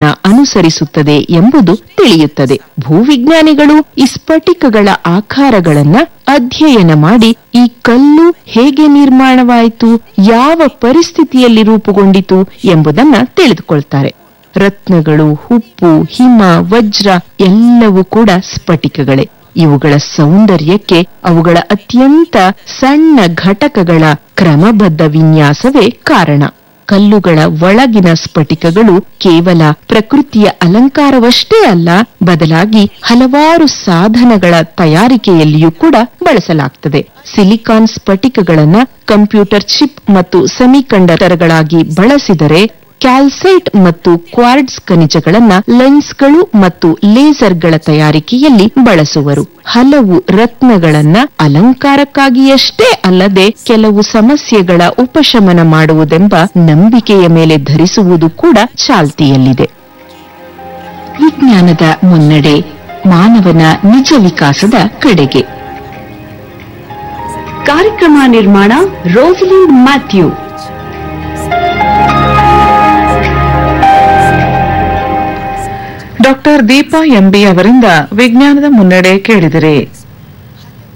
ಅನುಸರಿಸುತ್ತದೆ ಎಂಬುದು ತಿಳಿಯುತ್ತದೆ ಭೂವಿಜ್ಞಾನಿಗಳು ಈ ಸ್ಫಟಿಕಗಳ ಆಕಾರಗಳನ್ನ ಅಧ್ಯಯನ ಮಾಡಿ ಈ ಕಲ್ಲು ಹೇಗೆ ನಿರ್ಮಾಣವಾಯಿತು ಯಾವ ಪರಿಸ್ಥಿತಿಯಲ್ಲಿ ರೂಪುಗೊಂಡಿತು ಎಂಬುದನ್ನ ತಿಳಿದುಕೊಳ್ತಾರೆ ರತ್ನಗಳು ಹುಪ್ಪು ಹಿಮ ವಜ್ರ ಎಲ್ಲವೂ ಕೂಡ ಸ್ಫಟಿಕಗಳೇ ಇವುಗಳ ಸೌಂದರ್ಯಕ್ಕೆ ಅವುಗಳ ಅತ್ಯಂತ ಸಣ್ಣ ಘಟಕಗಳ ಕ್ರಮಬದ್ಧ ವಿನ್ಯಾಸವೇ ಕಾರಣ ಕಲ್ಲುಗಳ ಒಳಗಿನ ಸ್ಫಟಿಕಗಳು ಕೇವಲ ಪ್ರಕೃತಿಯ ಅಲಂಕಾರವಷ್ಟೇ ಅಲ್ಲ ಬದಲಾಗಿ ಹಲವಾರು ಸಾಧನಗಳ ತಯಾರಿಕೆಯಲ್ಲಿಯೂ ಕೂಡ ಬಳಸಲಾಗ್ತದೆ ಸಿಲಿಕಾನ್ ಸ್ಫಟಿಕಗಳನ್ನ ಕಂಪ್ಯೂಟರ್ ಚಿಪ್ ಮತ್ತು ಸೆಮಿಕಂಡಕ್ಟರ್ಗಳಾಗಿ ಬಳಸಿದರೆ ಕ್ಯಾಲ್ಸೈಟ್ ಮತ್ತು ಕ್ವಾರ್ಡ್ಸ್ ಖನಿಜಗಳನ್ನ ಲೆನ್ಸ್ಗಳು ಮತ್ತು ಲೇಸರ್ಗಳ ತಯಾರಿಕೆಯಲ್ಲಿ ಬಳಸುವರು ಹಲವು ರತ್ನಗಳನ್ನ ಅಲಂಕಾರಕ್ಕಾಗಿಯಷ್ಟೇ ಅಲ್ಲದೆ ಕೆಲವು ಸಮಸ್ಯೆಗಳ ಉಪಶಮನ ಮಾಡುವುದೆಂಬ ನಂಬಿಕೆಯ ಮೇಲೆ ಧರಿಸುವುದು ಕೂಡ ಚಾಲ್ತಿಯಲ್ಲಿದೆ ವಿಜ್ಞಾನದ ಮುನ್ನಡೆ ಮಾನವನ ನಿಜ ವಿಕಾಸದ ಕಡೆಗೆ ಕಾರ್ಯಕ್ರಮ ನಿರ್ಮಾಣ Rosalind Mathew doctor Deepa MB ಅವರಿಂದ ವಿಜ್ಞಾನದ ಮುನ್ನಡೆ ಕೇಳಿದಿರಿ